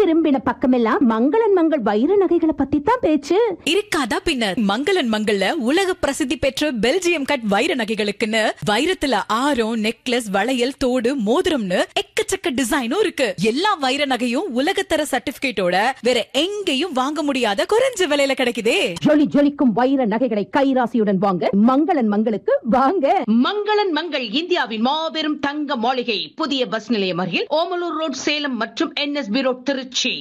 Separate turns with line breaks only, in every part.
திரும்பின பக்கமெல்லாம் மங்களன் மங்கள் வைர நகைகளை பத்தி தான் பேச்சு
இருக்காதா பின்ன மங்களன் மங்கள்ல உலக பிரசித்தி பெற்ற பெல்ஜியம் கட் வைர நகைகளுக்குன்னு வைரத்துல ஆரம் நெக்லஸ் வளையல் தோடு மோதிரம்னு எக்கச்சக்க டிசைனும் இருக்கு எல்லா வைர நகையும் உலகத்தர சர்டிபிகேட்டோட வேற எங்கேயும் வாங்க முடியாத குறைஞ்ச விலையில கிடைக்குதே
ஜொலி ஜொலிக்கும் வைர நகைகளை கைராசியுடன் வாங்க மங்களன் மங்களுக்கு வாங்க
மங்களன் மங்கள் இந்தியாவின் மாபெரும் தங்க மாளிகை புதிய பஸ் நிலையம் அருகில் ஓமலூர் ரோட் சேலம் மற்றும் என்எஸ்பி ரோட் திருச்சி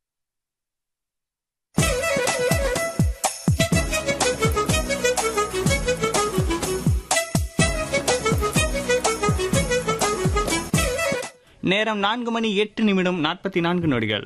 நேரம் நான்கு மணி எட்டு நிமிடம் நாற்பத்தி நான்கு நொடிகள்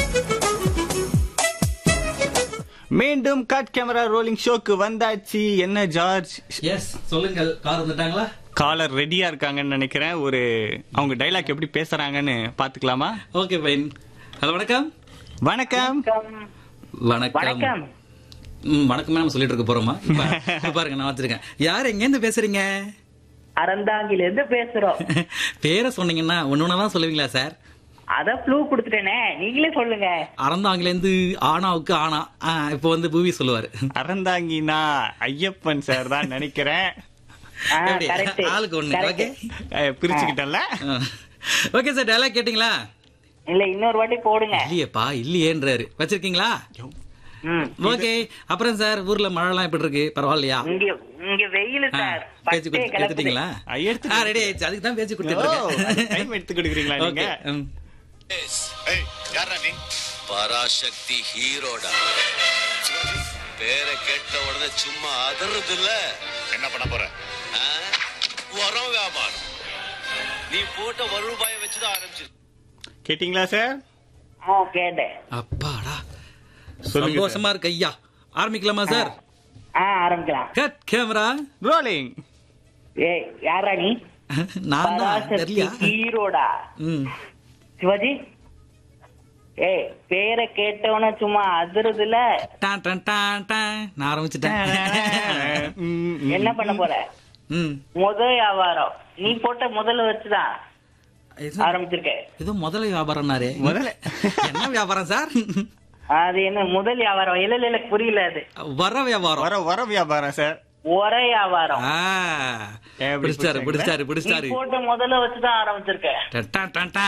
மீண்டும் கட் கேமரா ரோலிங் ஷோக்கு வந்தாச்சு என்ன ஜார்ஜ்
எஸ் சொல்லுங்கள் கார் வந்துட்டாங்களா
காலர் ரெடியா இருக்காங்கன்னு நினைக்கிறேன் ஒரு அவங்க டைலாக் எப்படி பேசுறாங்கன்னு பாத்துக்கலாமா
ஓகே ஃபைன் ஹலோ வணக்கம்
வணக்கம்
வணக்கம்
வணக்கம்
ம் வணக்கமே நம்ம சொல்லிட்டு இருக்க போறோமா இப்ப இப்ப பாருங்க நான் வச்சிருக்கேன் யார் எங்க இருந்து பேசுறீங்க
அறந்தாங்கில இருந்து பேசுறோம்
பேரை சொன்னீங்கன்னா ஒன்னு தான் சொல்லுவீங்களா சார்
அத ப்ளூ கொடுத்துட்டேனே நீங்களே சொல்லுங்க
அறந்தாங்கில இருந்து ஆனாவுக்கு ஆனா ஆ, இப்போ வந்து பூவி சொல்லுவாரு
அறந்தாங்கினா ஐயப்பன் சார் தான் நினைக்கிறேன்
ஆ,
எப்படி?
correct.
ஆளுக்கு ஒண்ணு
Correct.
ஓகே
அஹ், பிரிச்சுக்கிட்டேன்ல
ஓகே சார் டைலாக் கேட்டிங்களா
இல்ல இன்னொரு வாட்டி போடுங்க
இல்லையேப்பா இல்லையேன்றாரு வச்சிருக்கீங்களா
ம்.
ஓகே அப்புறம் சார் ஊர்ல மழைலாம் எப்படி இருக்கு பரவாயில்லையா
இங்க இங்க வெயில்
ஆ,
சார்
பேச்சு
பட்டே
கொடுத்து-
கிளப்புது.
எடுத்துட்டீங்களா
ஆ, எடுத்து-
ஆ, ready ஆயிடுச்சு அதுக்கு தான் பேச்சு
டைம் எடுத்து கொடுக்குறீங்களா நீங்க
கொடுத்துருக்கேன் ம்.
ஏய் யாரா நீ பராசக்தி ஹீரோடா பேரை கேட்ட உடனே சும்மா அதறது இல்ல என்ன பண்ண போற உரம் வியாபாரம் நீ போட்ட ஒரு ரூபாயை வச்சுதான் ஆரம்பிச்சு
கேட்டீங்களா சார்
ஆ கேட்டேன்
அப்பாடா
சொல்லுங்க
சந்தோஷமா இருக்கு ஐயா ஆரம்பிக்கலாமா சார்
ஆ ஆரம்பிக்கலாம்
கட் கேமரா
ரோலிங்
ஏய் யாரா நீ
நான் தான்
பராசக்தி
தெரியலையா
ஹீரோடா
ம்
சிவாஜி ஏய் பேரை கேட்டவன சும்மா அதிருது இல்ல
டான் டான் டான் டான் நான் ஆரம்பிச்சிட்டேன்
என்ன பண்ண போற
ம்
முதல் வியாபாரம் நீ போட்ட முதல்ல வச்சுதான்
இது-
ஆரம்பிச்சிருக்க
இது முதல்ல வியாபாரம்னாரே
முதல்ல
என்ன வியாபாரம் சார்
அது என்ன முதல் வியாபாரம் இல்ல இல்ல இல்ல புரியல அது
வர வியாபாரம்
வர வர வியாபாரம் சார்
ஒரே வியாபாரம்
ஆ
எப்படி
பிடிச்சாரு
பிடிச்சாங்களா?
பிடிச்சாரு
நீ
பிடிச்சாரு
போட்ட முதல்ல வச்சுதான் ஆரம்பிச்சிருக்க
டன் டன் டன் டன்.